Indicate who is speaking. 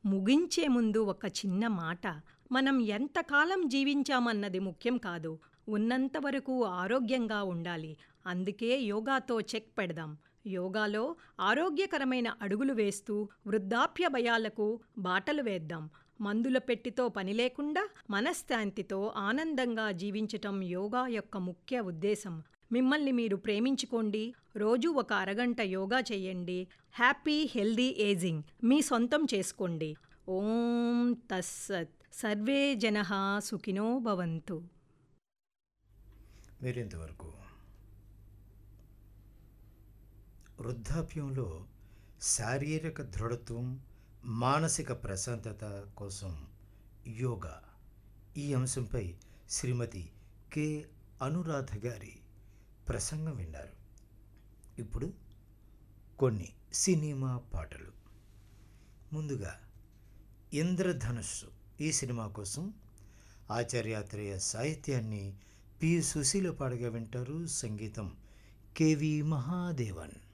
Speaker 1: ముగించే ముందు ఒక చిన్న మాట మనం ఎంతకాలం జీవించామన్నది ముఖ్యం కాదు ఉన్నంత వరకు ఆరోగ్యంగా ఉండాలి అందుకే యోగాతో చెక్ పెడదాం యోగాలో ఆరోగ్యకరమైన అడుగులు వేస్తూ వృద్ధాప్య భయాలకు బాటలు వేద్దాం మందుల పెట్టితో పని లేకుండా మనశ్శాంతితో ఆనందంగా జీవించటం యోగా యొక్క ముఖ్య ఉద్దేశం మిమ్మల్ని మీరు ప్రేమించుకోండి రోజు ఒక అరగంట యోగా చేయండి హ్యాపీ హెల్దీ ఏజింగ్ మీ సొంతం చేసుకోండి ఓం తస్సత్ సర్వే జన సుఖినో భవంతు
Speaker 2: మీరు ఇంతవరకు వృద్ధాప్యంలో శారీరక దృఢత్వం మానసిక ప్రశాంతత కోసం యోగా ఈ అంశంపై శ్రీమతి కె అనురాధ గారి ప్రసంగం విన్నారు ఇప్పుడు కొన్ని సినిమా పాటలు ముందుగా ఇంద్రధనుస్సు ఈ సినిమా కోసం ఆచార్యాత్రేయ సాహిత్యాన్ని పి సుశీల పాడగా వింటారు సంగీతం కెవి మహాదేవన్